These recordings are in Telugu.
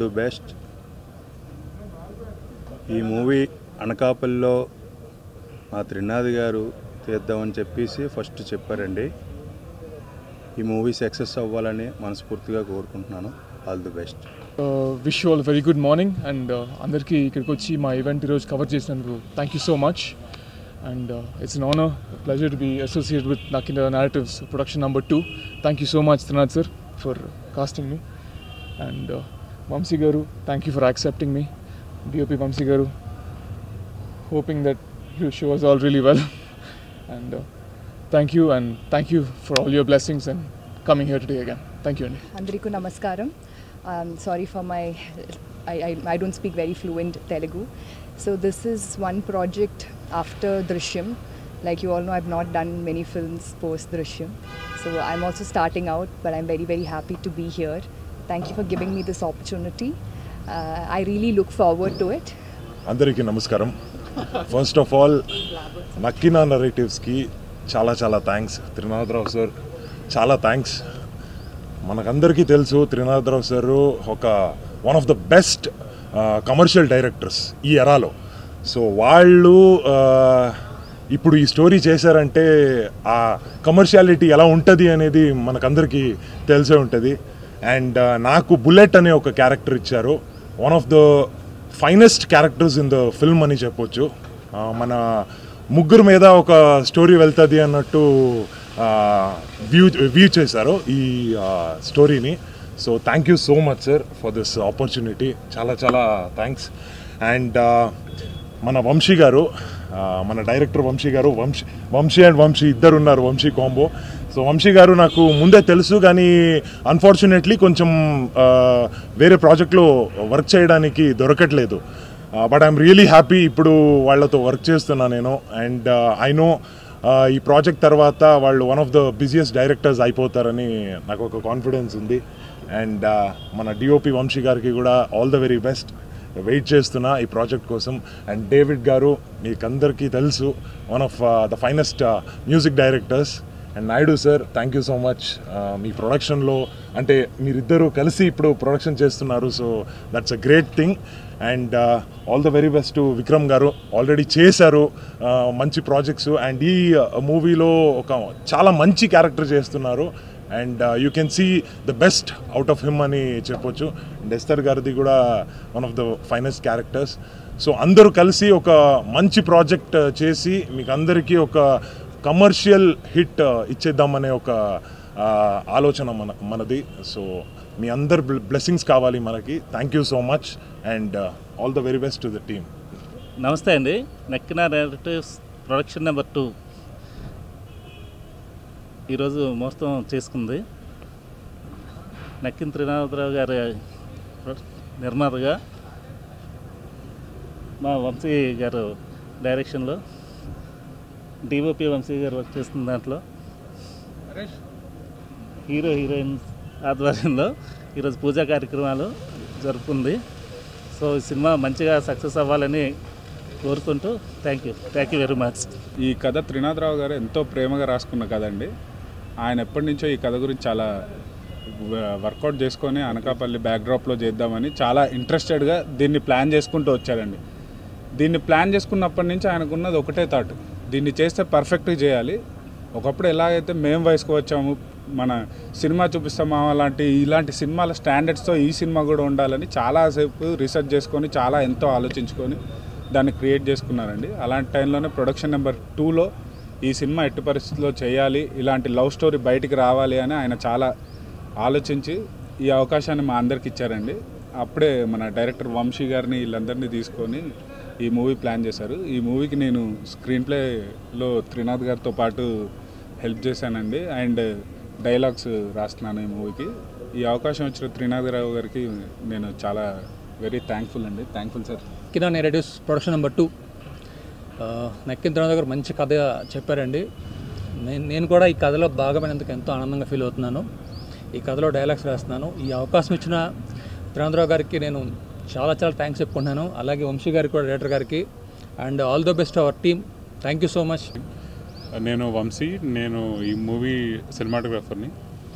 ది బెస్ట్ ఈ మూవీ అనకాపల్లిలో మా త్రినాథ్ గారు తీద్దామని చెప్పేసి ఫస్ట్ చెప్పారండి ఈ మూవీ సక్సెస్ అవ్వాలని మనస్ఫూర్తిగా కోరుకుంటున్నాను all the best wish you all very good morning and అందరికీ ఇక్కడికి వచ్చి మా ఈవెంట్ ఈరోజు కవర్ చేసినందుకు thank you so much and it's an honour pleasure to be associate with నాకింద narratives production number two thank you so much Trinath sir for casting me and Vamsi garu thank you for accepting me DOP Vamsi garu hoping that you show was all really well and thank you and thank you for all your blessings and coming here today again thank you అండి అందరికీ నమస్కారం sorry for my I don't speak very fluent Telugu so this is one project after Drishyam like you all know I've not done many films post Drishyam so I'm also starting out but I'm very very happy to be here thank you for giving me this opportunity I really look forward to it అందరికీ నమస్కారం ఫస్ట్ ఆఫ్ ఆల్ నక్కినా నరేటివ్స్కి చాలా చాలా థ్యాంక్స్ త్రినాథరావు సార్ చాలా థ్యాంక్స్ మనకందరికీ తెలుసు త్రినాథరావు సార్ ఒక one of the best commercial directors ఈ ఎరాలో సో వాళ్ళు ఆ, ఇప్పుడు ఈ స్టోరీ చేశారంటే ఆ కమర్షియాలిటీ ఎలా ఉంటుంది అనేది మనకందరికీ తెలిసే ఉంటుంది అండ్ నాకు బుల్లెట్ అనే ఒక క్యారెక్టర్ ఇచ్చారు one of the finest characters in the film అని చెప్పొచ్చు ఆ, మన ముగ్గురు మీద ఒక స్టోరీ వెళ్తుంది అన్నట్టు వ్యూ వ్యూ చేశారు ఈ స్టోరీని so thank you so much sir for this opportunity చాలా చాలా థ్యాంక్స్ అండ్ మన వంశీ గారు ఆ, మన డైరెక్టర్ వంశీ గారు వంశీ వంశీ అండ్ వంశీ ఇద్దరు ఉన్నారు వంశీ కాంబో సో వంశీ గారు నాకు ముందే తెలుసు కానీ అన్ఫార్చునేట్లీ కొంచెం ఆ, వేరే ప్రాజెక్ట్లో వర్క్ చేయడానికి దొరకట్లేదు బట్ ఐఎమ్ రియలీ హ్యాపీ ఇప్పుడు వాళ్ళతో వర్క్ చేస్తున్నా నేను అండ్ ఐ నో ఈ ప్రాజెక్ట్ తర్వాత వాళ్ళు one of the busiest directors అయిపోతారని నాకు ఒక కాన్ఫిడెన్స్ ఉంది అండ్ మన డిఓపి వంశీ గారికి కూడా all the very best wait చేస్తున్నా ఈ ప్రాజెక్ట్ కోసం అండ్ డేవిడ్ గారు మీకందరికీ తెలుసు one of the finest music directors and Naidu sir thank you so much మీ ప్రొడక్షన్లో అంటే మీరిద్దరూ కలిసి ఇప్పుడు ప్రొడక్షన్ చేస్తున్నారు so that's a great thing and all the very best to Vikram గారు ఆల్రెడీ చేశారు uh, మంచి ప్రాజెక్ట్స్ అండ్ ఈ మూవీలో ఒక చాలా మంచి క్యారెక్టర్ చేస్తున్నారు and you can see the best out of him అని చెప్పొచ్చు అండ్ ఎస్తర్ గారిది కూడా one of the finest characters so అందరూ కలిసి ఒక మంచి ప్రాజెక్ట్ చేసి మీకు అందరికీ ఒక కమర్షియల్ హిట్ ఇచ్చేద్దామనే ఒక ఆ, ఆలోచన మన మనది సో మీ అందరు బ్లెస్సింగ్స్ కావాలి మనకి thank you so much and all the very best to the team నమస్తే అండి Nakkina relatives production number two ఈరోజు మోస్తం చేసుకుంది నక్కిన త్రినాథరావు గారి నిర్మాతగా మా వంశీ గారు డైరెక్షన్లో డిఓపి వంశీ గారు వర్క్ చేస్తున్న దాంట్లో హీరో హీరోయిన్ ఆధ్వర్యంలో ఈరోజు పూజా కార్యక్రమాలు జరుపుకుంది సో ఈ సినిమా మంచిగా సక్సెస్ అవ్వాలని కోరుకుంటూ thank you thank you very much ఈ కథ త్రినాథరావు గారు ఎంతో ప్రేమగా రాసుకున్న కథ అండి ఆయన ఎప్పటి నుంచో ఈ కథ గురించి చాలా వ- వర్కౌట్ చేసుకొని అనకాపల్లి బ్యాక్డ్రాప్లో చేద్దామని చాలా ఇంట్రెస్టెడ్గా దీన్ని ప్లాన్ చేసుకుంటూ వచ్చారండి దీన్ని ప్లాన్ చేసుకున్నప్పటి నుంచి ఆయనకున్నది ఒకటే థాట్ దీన్ని చేస్తే పర్ఫెక్ట్గా చేయాలి ఒకప్పుడు ఎలాగైతే మేము వయసుకు వచ్చాము మన సినిమా చూపిస్తామా అలాంటి ఇలాంటి సినిమాల స్టాండర్డ్స్తో ఈ సినిమా కూడా ఉండాలని చాలాసేపు రీసెర్చ్ చేసుకొని చాలా ఎంతో ఆలోచించుకొని దాన్ని క్రియేట్ చేసుకున్నారండి అలాంటి టైంలోనే ప్రొడక్షన్ నెంబర్ టూలో ఈ సినిమా ఎట్టి పరిస్థితుల్లో చేయాలి ఇలాంటి లవ్ స్టోరీ బయటికి రావాలి అని ఆయన చాలా ఆలోచించి ఈ అవకాశాన్ని మా అందరికి ఇచ్చారండి అప్పుడే మన డైరెక్టర్ వంశీ గారిని వీళ్ళందరినీ తీసుకొని ఈ మూవీ ప్లాన్ చేశారు ఈ మూవీకి నేను స్క్రీన్ ప్లేలో త్రినాథ్ గారితో పాటు హెల్ప్ చేశానండి అండ్ డైలాగ్స్ రాస్తున్నాను ఈ మూవీకి ఈ అవకాశం వచ్చిన త్రినాథ్ రావు గారికి నేను చాలా వెరీ థ్యాంక్ఫుల్ అండి థ్యాంక్ఫుల్ సార్ కింద narratives production number two Nakkina తర్వాత గారు మంచి కథ చెప్పారండి నేను నేను కూడా ఈ కథలో భాగమైనందుకు ఎంతో ఆనందంగా ఫీల్ అవుతున్నాను ఈ కథలో డైలాగ్స్ రాస్తున్నాను ఈ అవకాశం ఇచ్చిన త్రినాథరావు గారికి నేను చాలా చాలా థ్యాంక్స్ చెప్పుకుంటున్నాను అలాగే వంశీ గారికి కూడా డైరెక్టర్ గారికి and all the best our team thank you so much నేను వంశీ నేను ఈ మూవీ సినిమాటోగ్రాఫర్ని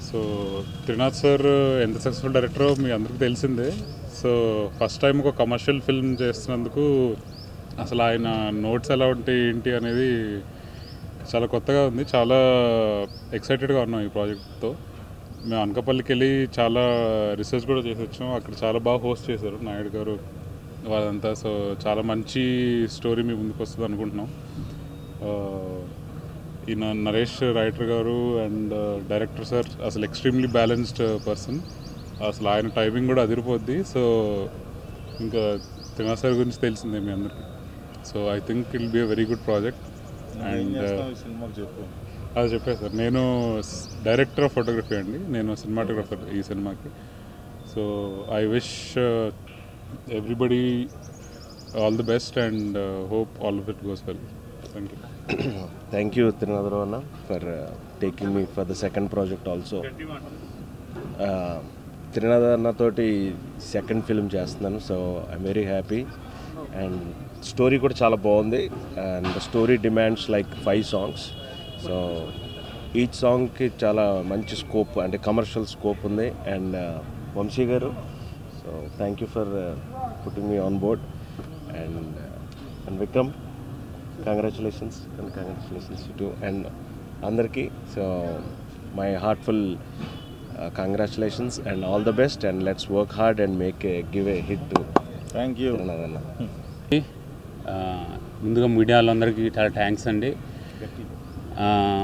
సో త్రినాథ్ సార్ ఎంత సక్సెస్ఫుల్ డైరెక్టరో మీ అందరికీ తెలిసిందే సో ఫస్ట్ టైం ఒక కమర్షియల్ ఫిల్మ్ చేస్తున్నందుకు అసలు ఆయన నోట్స్ ఎలా ఉంటాయి ఏంటి అనేది చాలా కొత్తగా ఉంది చాలా ఎక్సైటెడ్గా ఉన్నాం ఈ ప్రాజెక్ట్తో మేము అనకాపల్లికి వెళ్ళి చాలా రీసెర్చ్ కూడా చేసి వచ్చాం అక్కడ చాలా బాగా హోస్ట్ చేశారు నాయుడు గారు వాళ్ళంతా సో చాలా మంచి స్టోరీ మీ ముందుకు వస్తుంది అనుకుంటున్నాం ఆ, ఈయన నరేష్ రైటర్ గారు అండ్ డైరెక్టర్ సార్ అసలు ఎక్స్ట్రీమ్లీ బ్యాలెన్స్డ్ పర్సన్ అసలు ఆయన టైమింగ్ కూడా అదిరిపోద్ది సో ఇంకా తినా సార్ గురించి తెలిసిందే మీ అందరికీ so I think will be a very good project and సినిమాకి చెప్పు అది చెప్పాను సార్ నేను డైరెక్టర్ ఆఫ్ ఫోటోగ్రఫీ అండి నేను సినిమాటోగ్రఫర్ ఈ సినిమాకి so I wish everybody all the best and hope all of it goes well thank you thank you Tirunatharao అన్న for taking me for the second project also Tirunatha అన్నతోటి సెకండ్ ఫిల్మ్ చేస్తున్నాను so I'm very happy and story కూడా చాలా బాగుంది and the story demands like five songs so each సాంగ్కి చాలా మంచి స్కోప్ అంటే కమర్షియల్ స్కోప్ ఉంది అండ్ వంశీ గారు so thank you for putting me on board and and Vikram congratulations and congratulations to and అందరికీ so my heartful congratulations and all the best and let's work hard and make give a hit to thank you అన్న ఆ, ముందుగా మీడియా వాళ్ళందరికీ చాలా థ్యాంక్స్ అండి ఆ,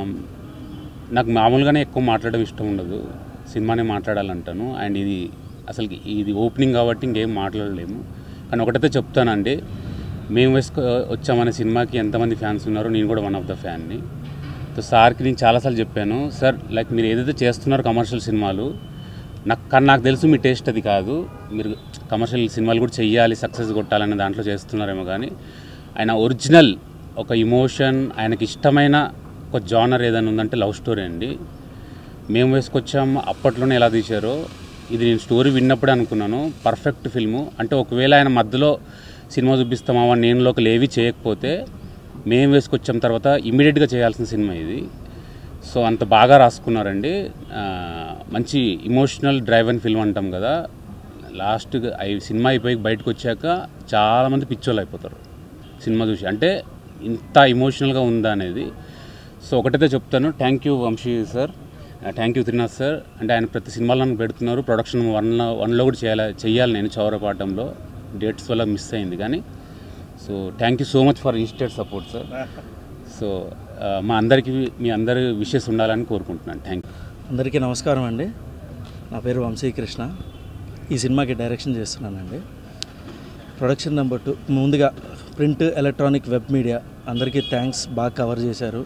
నాకు మామూలుగానే ఎక్కువ మాట్లాడడం ఇష్టం ఉండదు సినిమానే మాట్లాడాలంటాను అండ్ ఇది అసలు ఇది ఓపెనింగ్ కాబట్టి ఇంకేం మాట్లాడలేము కానీ ఒకటైతే చెప్తానండి మేము వేసుకు వచ్చామనే సినిమాకి ఎంతమంది ఫ్యాన్స్ ఉన్నారో నేను కూడా వన్ ఆఫ్ ద ఫ్యాన్ని సో సార్కి నేను చాలాసార్లు చెప్పాను సార్ లైక్ మీరు ఏదైతే చేస్తున్నారో కమర్షియల్ సినిమాలు నాకు కానీ నాకు తెలుసు మీ టేస్ట్ అది కాదు మీరు కమర్షియల్ సినిమాలు కూడా చెయ్యాలి సక్సెస్ కొట్టాలనే దాంట్లో చేస్తున్నారేమో కానీ ఆయన ఒరిజినల్ ఒక ఇమోషన్ ఆయనకి ఇష్టమైన ఒక జానర్ ఏదైనా ఉందంటే లవ్ స్టోరీ అండి మేము వేసుకొచ్చాం అప్పట్లోనే ఎలా తీశారో ఇది నేను స్టోరీ విన్నప్పుడే అనుకున్నాను పర్ఫెక్ట్ ఫిల్ము అంటే ఒకవేళ ఆయన మధ్యలో సినిమా చూపిస్తామా నేనులోకి లేవి చేయకపోతే మేము వేసుకొచ్చాం తర్వాత ఇమీడియట్గా చేయాల్సిన సినిమా ఇది సో అంత బాగా రాసుకున్నారండి ఆ, మంచి ఇమోషనల్ డ్రైవ్ అండ్ ఫిల్మ్ అంటాం కదా లాస్ట్ సినిమా అయిపోయి బయటకు వచ్చాక చాలామంది పిచ్చోళ్ళు అయిపోతారు సినిమా చూసి అంటే ఇంత ఇమోషనల్గా ఉందా అనేది సో ఒకటైతే చెప్తాను thank you Vamshi sir thank you Trinath sir అంటే ఆయన ప్రతి సినిమాలను పెడుతున్నారు ప్రొడక్షన్ వన్లో వన్లో కూడా చేయాలి చెయ్యాలి నేను చౌరపాటంలో డేట్స్ వల్ల మిస్ అయింది కానీ so thank you so much for instead support sir so ఆ, మా అందరికీ మీ అందరి విషెస్ ఉండాలని కోరుకుంటున్నాను థ్యాంక్ యూ అందరికీ నమస్కారం అండి నా పేరు వంశీకృష్ణ ఈ సినిమాకి డైరెక్షన్ చేస్తున్నానండి ప్రొడక్షన్ నెంబర్ టూ ముందుగా ప్రింట్ ఎలక్ట్రానిక్ వెబ్ మీడియా అందరికీ థ్యాంక్స్ బాగా కవర్ చేశారు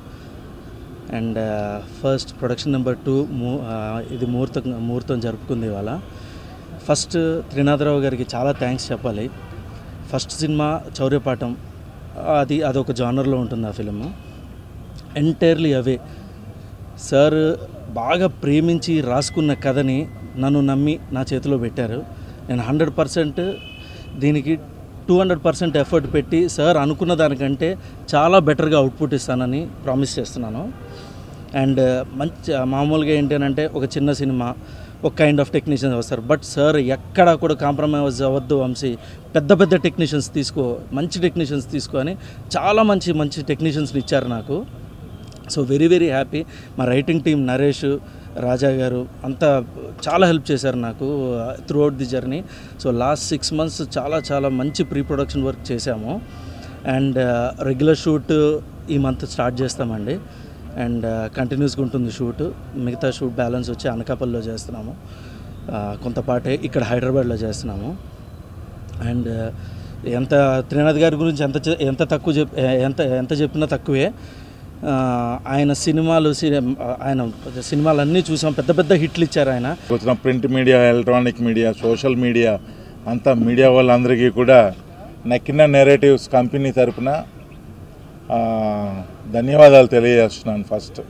and first production number two మూ ఆ, ఇది ముహూర్తం ముహూర్తం జరుపుకుంది ఇవాళ ఫస్ట్ త్రినాథరావు గారికి చాలా థ్యాంక్స్ చెప్పాలి ఫస్ట్ సినిమా చౌర్యపాఠం అది అదొక జానర్లో ఉంటుంది ఆ ఫిలిం ఎంటైర్లీ అవే సార్ బాగా ప్రేమించి రాసుకున్న కథని నన్ను నమ్మి నా చేతిలో పెట్టారు నేను హండ్రెడ్ పర్సెంట్ దీనికి టూ హండ్రెడ్ పర్సెంట్ ఎఫర్ట్ పెట్టి సార్ అనుకున్న దానికంటే చాలా బెటర్గా అవుట్పుట్ ఇస్తానని ప్రామిస్ చేస్తున్నాను అండ్ మంచి మామూలుగా ఏంటంటే ఒక చిన్న సినిమా ఒక కైండ్ ఆఫ్ టెక్నీషియన్స్ వస్తారు బట్ సార్ ఎక్కడా కూడా కాంప్రమైజ్ అవ్వద్దు వంశీ పెద్ద పెద్ద టెక్నీషియన్స్ తీసుకో మంచి టెక్నీషియన్స్ తీసుకో అని చాలా మంచి మంచి టెక్నీషియన్స్ని ఇచ్చారు నాకు సో వెరీ వెరీ హ్యాపీ మా రైటింగ్ టీం నరేష్ రాజా గారు అంతా చాలా హెల్ప్ చేశారు నాకు throughout the journey so last six months చాలా చాలా మంచి ప్రీ ప్రొడక్షన్ వర్క్ చేశాము అండ్ రెగ్యులర్ షూట్ ఈ మంత్ స్టార్ట్ చేస్తామండి అండ్ కంటిన్యూస్గా ఉంటుంది షూట్ మిగతా షూట్ బ్యాలెన్స్ వచ్చి అనకాపల్లిలో చేస్తున్నాము ఆ, కొంతపాటే ఇక్కడ హైదరాబాద్లో చేస్తున్నాము అండ్ ఎంత త్రినాథ్ గారి గురించి ఎంత చె- ఎంత తక్కువ చెప్ ఎంత ఎంత చెప్పినా తక్కువే ఆ, ఆయన సినిమాలు సి- ఆయన సినిమాలన్నీ చూసాం పెద్ద పెద్ద హిట్లు ఇచ్చారు ఆయన వచ్చిన print media electronic media social media అంతా మీడియా వాళ్ళందరికీ కూడా నక్కిన నెరేటివ్స్ కంపెనీ తరపున ఆ, ధన్యవాదాలు తెలియజేస్తున్నాను ఫస్ట్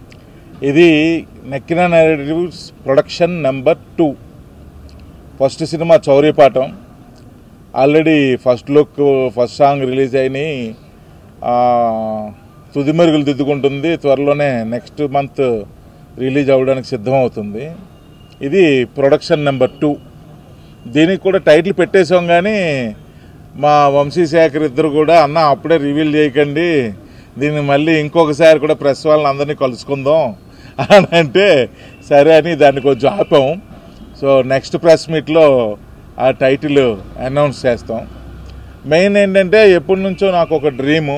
ఇది Nakkina narratives production number two first సినిమా Chauryapaatham already first look first song release అయినాయి ఆ, తుది మెరుగులు దిద్దుకుంటుంది త్వరలోనే నెక్స్ట్ మంత్ రిలీజ్ అవ్వడానికి సిద్ధం అవుతుంది ఇది ప్రొడక్షన్ నెంబర్ టూ దీనికి కూడా టైటిల్ పెట్టేసాం కానీ మా వంశీశేఖర్ ఇద్దరు కూడా అన్న అప్పుడే రివీల్ చేయకండి దీన్ని మళ్ళీ ఇంకొకసారి కూడా ప్రెస్ వాళ్ళని అందరినీ కలుసుకుందాం అని అంటే సరే అని దాన్ని కొంచెం ఆపాం సో నెక్స్ట్ ప్రెస్ మీట్లో ఆ టైటిల్ అనౌన్స్ చేస్తాం మెయిన్ ఏంటంటే ఎప్పటి నుంచో నాకు ఒక డ్రీము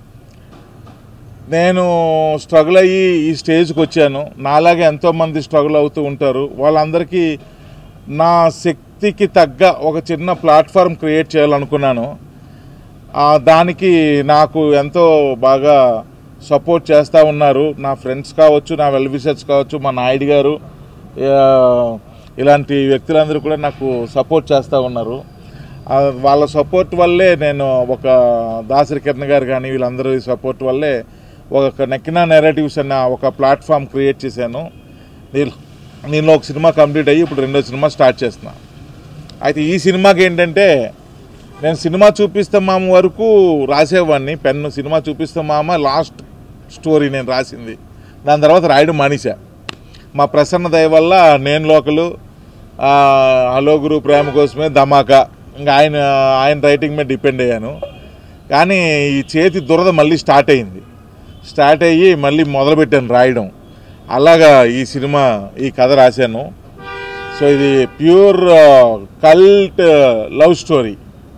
నేను స్ట్రగుల్ అయ్యి ఈ స్టేజ్కి వచ్చాను నాలాగే ఎంతోమంది స్ట్రగుల్ అవుతూ ఉంటారు వాళ్ళందరికీ నా శక్తికి తగ్గ ఒక చిన్న ప్లాట్ఫామ్ క్రియేట్ చేయాలనుకున్నాను ఆ, దానికి నాకు ఎంతో బాగా సపోర్ట్ చేస్తూ ఉన్నారు నా ఫ్రెండ్స్ కావచ్చు నా వెల్ విషర్స్ కావచ్చు మా నాయుడు గారు ఆ, ఇలాంటి వ్యక్తులందరూ కూడా నాకు సపోర్ట్ చేస్తూ ఉన్నారు ఆ, వాళ్ళ సపోర్ట్ వల్లే నేను ఒక దాసరి కిరణ్ గారు కానీ వీళ్ళందరూ సపోర్ట్ వల్లే ఒక నెక్కిన నెరేటివ్స్ అన్న ఒక ప్లాట్ఫామ్ క్రియేట్ చేశాను దీనిలో దీనిలో ఒక సినిమా కంప్లీట్ అయ్యి ఇప్పుడు రెండో సినిమా స్టార్ట్ చేస్తున్నా అయితే ఈ సినిమాకి ఏంటంటే నేను సినిమా చూపిస్తే మామ వరకు రాసేవాడిని పెన్ను సినిమా చూపిస్తే మామ లాస్ట్ స్టోరీ నేను రాసింది దాని తర్వాత రాయడం మానేశా మా ప్రసన్న దయ వల్ల నేను లోకలు ఆ, హలో గురు ప్రేమ కోసమే ధమాకా ఇంకా ఆయన ఆయన రైటింగ్ మీద డిపెండ్ అయ్యాను కానీ ఈ చేతి దురద మళ్ళీ స్టార్ట్ అయింది స్టార్ట్ అయ్యి మళ్ళీ మొదలుపెట్టాను రాయడం అలాగా ఈ సినిమా ఈ కథ రాశాను సో ఇది ప్యూర్ కల్ట్ లవ్ స్టోరీ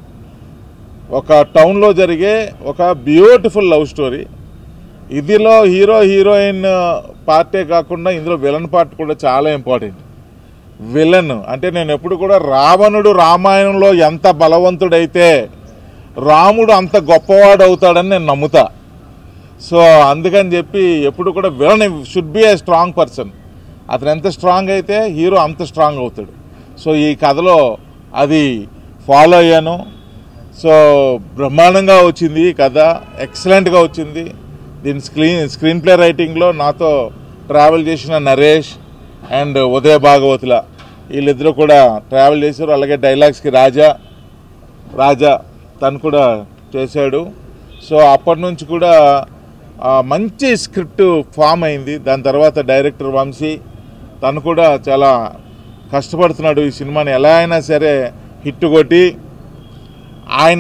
ఒక టౌన్లో జరిగే ఒక బ్యూటిఫుల్ లవ్ స్టోరీ ఇదిలో హీరో హీరోయిన్ పార్టే కాకుండా ఇందులో విలన్ పార్ట్ కూడా చాలా ఇంపార్టెంట్ విలన్ అంటే నేను ఎప్పుడు కూడా రావణుడు రామాయణంలో ఎంత బలవంతుడైతే రాముడు అంత గొప్పవాడు అవుతాడని నేను నమ్ముతా సో అందుకని చెప్పి ఎప్పుడు కూడా villain should be a strong person అతను ఎంత స్ట్రాంగ్ అయితే హీరో అంత స్ట్రాంగ్ అవుతాడు సో ఈ కథలో అది ఫాలో అయ్యాను సో బ్రహ్మాండంగా వచ్చింది ఈ కథ ఎక్సలెంట్గా వచ్చింది దీని స్క్రీన్ స్క్రీన్ ప్లే రైటింగ్లో నాతో ట్రావెల్ చేసిన నరేష్ అండ్ ఉదయ భాగవతుల వీళ్ళిద్దరూ కూడా ట్రావెల్ చేశారు అలాగే డైలాగ్స్కి రాజా రాజా తను కూడా చేశాడు సో అప్పటి నుంచి కూడా ఆ, మంచి స్క్రిప్ట్ ఫామ్ అయింది దాని తర్వాత డైరెక్టర్ వంశీ తను కూడా చాలా కష్టపడుతున్నాడు ఈ సినిమాని ఎలా అయినా సరే హిట్ కొట్టి ఆయన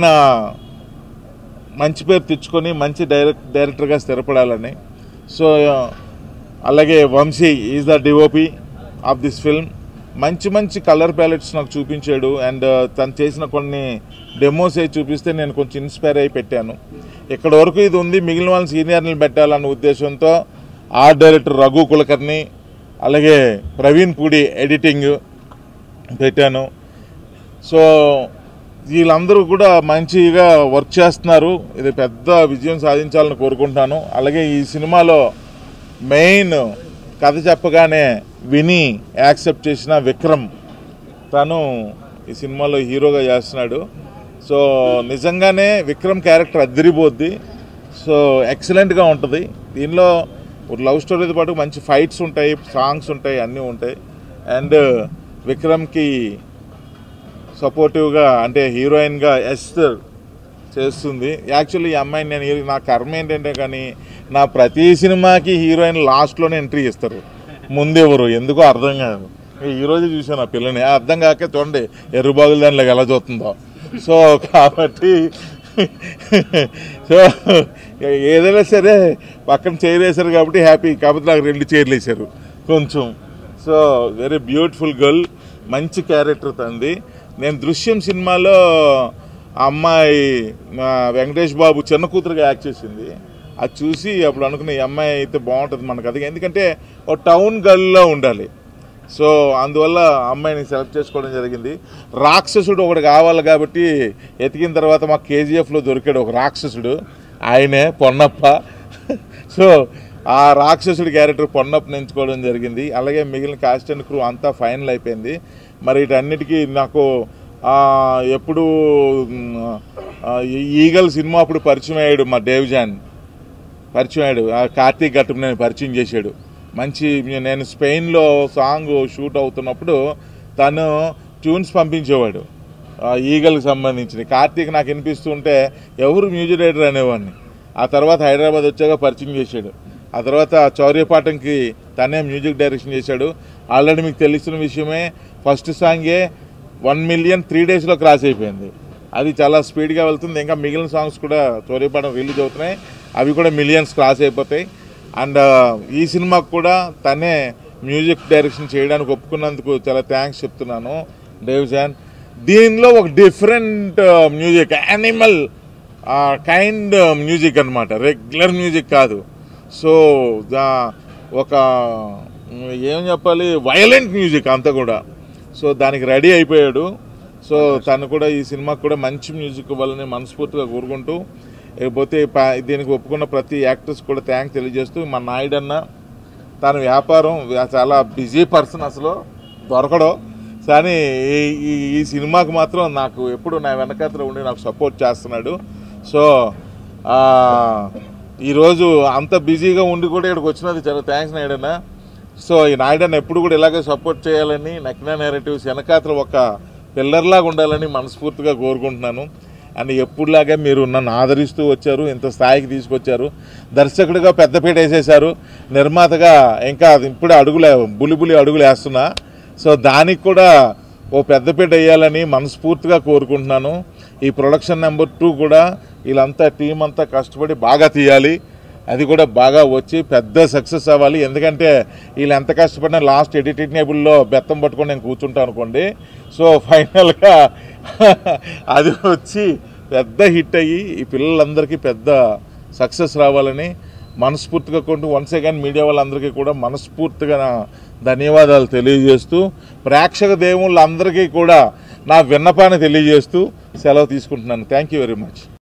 మంచి పేరు తెచ్చుకొని మంచి డైరెక్ట్ డైరెక్టర్గా స్థిరపడాలని సో అలాగే Vamshi is the DOP of this film మంచి మంచి కలర్ ప్యాలెట్స్ నాకు చూపించాడు అండ్ తను చేసిన కొన్ని డెమోస్ అయి చూపిస్తే నేను కొంచెం ఇన్స్పైర్ అయి పెట్టాను ఇక్కడ వరకు ఇది ఉంది మిగిలిన వాళ్ళని సీనియర్ని పెట్టాలన్న ఉద్దేశంతో ఆర్ట్ డైరెక్టర్ రఘు కులకర్ణి అలాగే ప్రవీణ్ పూడి ఎడిటింగ్ పెట్టాను సో వీళ్ళందరూ కూడా మంచిగా వర్క్ చేస్తున్నారు ఇది పెద్ద విజయం సాధించాలని కోరుకుంటున్నాను అలాగే ఈ సినిమాలో మెయిన్ కథ చెప్పగానే విని యాక్సెప్ట్ చేసిన విక్రమ్ తను ఈ సినిమాలో హీరోగా చేస్తున్నాడు సో నిజంగానే విక్రమ్ క్యారెక్టర్ అద్దరిపోద్ది సో ఎక్సలెంట్గా ఉంటుంది దీనిలో ఒక లవ్ స్టోరీతో పాటు మంచి ఫైట్స్ ఉంటాయి సాంగ్స్ ఉంటాయి అన్నీ ఉంటాయి అండ్ విక్రమ్కి సపోర్టివ్గా అంటే హీరోయిన్గా ఎస్తర్ చేస్తుంది యాక్చువల్లీ ఈ అమ్మాయిని నేను ఈ- నా కర్మ ఏంటంటే కానీ నా ప్రతి సినిమాకి హీరోయిన్ లాస్ట్లోనే ఎంట్రీ ఇస్తారు ముందెవరు ఎందుకో అర్థం కాదు ఈ రోజు చూసాను ఆ పిల్లని ఆ అర్థం కాక చూడండి ఎర్రబాగులు దానిలో ఎలా చూస్తుందో సో కాబట్టి సో ఏదైనా సరే పక్కన చైర్ వేశారు కాబట్టి హ్యాపీ కాకపోతే నాకు రెండు చైర్లు వేశారు కొంచెం సో వెరీ బ్యూటిఫుల్ గర్ల్ మంచి క్యారెక్టర్ తంది నేను దృశ్యం సినిమాలో ఆ అమ్మాయి మా వెంకటేష్ బాబు చిన్న కూతురుగా యాక్ట్ చేసింది అది చూసి అప్పుడు అనుకున్న ఈ అమ్మాయి అయితే బాగుంటుంది మన కథ ఎందుకంటే ఒక టౌన్ గర్ల్లో ఉండాలి సో అందువల్ల ఆ అమ్మాయిని సెలెక్ట్ చేసుకోవడం జరిగింది రాక్షసుడు ఒకటి కావాలి కాబట్టి ఎతికిన తర్వాత మాకు కేజీఎఫ్లో దొరికాడు ఒక రాక్షసుడు ఆయనే పొన్నప్ప సో ఆ రాక్షసుడి క్యారెక్టర్ పొన్నప్పని ఎంచుకోవడం జరిగింది అలాగే మిగిలిన కాస్ట్ అండ్ క్రూ అంతా ఫైనల్ అయిపోయింది మరి వీటన్నిటికీ నాకు ఆ, ఎప్పుడు మ్, ఆ, ఈ ఈగల్ సినిమా అప్పుడు పరిచయం అయ్యాడు మా డేవ్జాన్ పరిచయం అయ్యాడు ఆ కార్తీక్ ఘట్టం నేను పరిచయం చేశాడు మంచి నేను స్పెయిన్లో సాంగ్ షూట్ అవుతున్నప్పుడు తను ట్యూన్స్ పంపించేవాడు ఆ ఈగల్కి సంబంధించిన కార్తీక్ నాకు వినిపిస్తుంటే ఎవరు మ్యూజిక్ డైరెక్టర్ అనేవాడిని ఆ తర్వాత హైదరాబాద్ వచ్చాక పరిచయం చేశాడు ఆ తర్వాత చౌర్యపాఠంకి తనే మ్యూజిక్ డైరెక్షన్ చేశాడు ఆల్రెడీ మీకు తెలిసిన విషయమే ఫస్ట్ సాంగే వన్ మిలియన్ త్రీ డేస్లో క్రాస్ అయిపోయింది అది చాలా స్పీడ్గా వెళ్తుంది ఇంకా మిగిలిన సాంగ్స్ కూడా చౌర్యపాఠం రిలీజ్ అవుతున్నాయి అవి కూడా మిలియన్స్ క్రాస్ అయిపోతాయి అండ్ ఈ సినిమాకు కూడా తనే మ్యూజిక్ డైరెక్షన్ చేయడానికి ఒప్పుకున్నందుకు చాలా థ్యాంక్స్ చెప్తున్నాను డేవిజాన్ దీనిలో ఒక different music animal kind music అన్నమాట రెగ్యులర్ మ్యూజిక్ కాదు సో దా- ఒక మ్, ఏం చెప్పాలి వైలెంట్ మ్యూజిక్ అంతా కూడా సో దానికి రెడీ అయిపోయాడు సో తను కూడా ఈ సినిమాకు కూడా మంచి మ్యూజిక్ ఇవ్వాలని మనస్ఫూర్తిగా కోరుకుంటూ ఇకపోతే ప- దీనికి ఒప్పుకున్న ప్రతి యాక్టర్స్ కూడా థ్యాంక్స్ తెలియజేస్తూ మా నాయుడన్న తన వ్యాపారం చాలా బిజీ పర్సన్ అసలు దొరకడం కానీ ఈ- ఈ ఈ సినిమాకి మాత్రం నాకు ఎప్పుడు నా వెనకాతలో ఉండి నాకు సపోర్ట్ చేస్తున్నాడు సో ఆ, ఈరోజు అంత బిజీగా ఉండి కూడా ఇక్కడికి వచ్చినది చాలా థ్యాంక్స్ నాయుడన్న సో ఈ నాయుడన్న ఎప్పుడు కూడా ఇలాగే సపోర్ట్ చేయాలని నక్నా నేరేటివ్స్ వెనకాతల ఒక పిల్లర్లాగా ఉండాలని మనస్ఫూర్తిగా కోరుకుంటున్నాను అండ్ ఎప్పుడులాగే మీరు నన్ను ఆదరిస్తూ వచ్చారు ఇంత స్థాయికి తీసుకొచ్చారు దర్శకుడిగా పెద్దపీట వేసేశారు నిర్మాతగా ఇంకా ఇప్పుడే అడుగులే బులిబులి అడుగులు వేస్తున్నా సో దానికి కూడా ఓ పెద్దపీట వేయాలని మనస్ఫూర్తిగా కోరుకుంటున్నాను ఈ ప్రొడక్షన్ నెంబర్ టూ కూడా వీళ్ళంతా టీం అంతా కష్టపడి బాగా తీయాలి అది కూడా బాగా వచ్చి పెద్ద సక్సెస్ అవ్వాలి ఎందుకంటే వీళ్ళు ఎంత కష్టపడినా లాస్ట్ ఎడిటింగ్ టేబుల్లో బెత్తం పట్టుకొని నేను కూర్చుంటాను అనుకోండి సో ఫైనల్గా అది వచ్చి పెద్ద హిట్ అయ్యి ఈ పిల్లలందరికీ పెద్ద సక్సెస్ రావాలని మనస్ఫూర్తిగా కొంటూ వన్స్ అగైన్ మీడియా వాళ్ళందరికీ కూడా మనస్ఫూర్తిగా నా ధన్యవాదాలు తెలియజేస్తూ ప్రేక్షక దేవుళ్ళందరికీ కూడా నా విన్నపాన్ని తెలియజేస్తూ సెలవు తీసుకుంటున్నాను థ్యాంక్ యూ వెరీ మచ్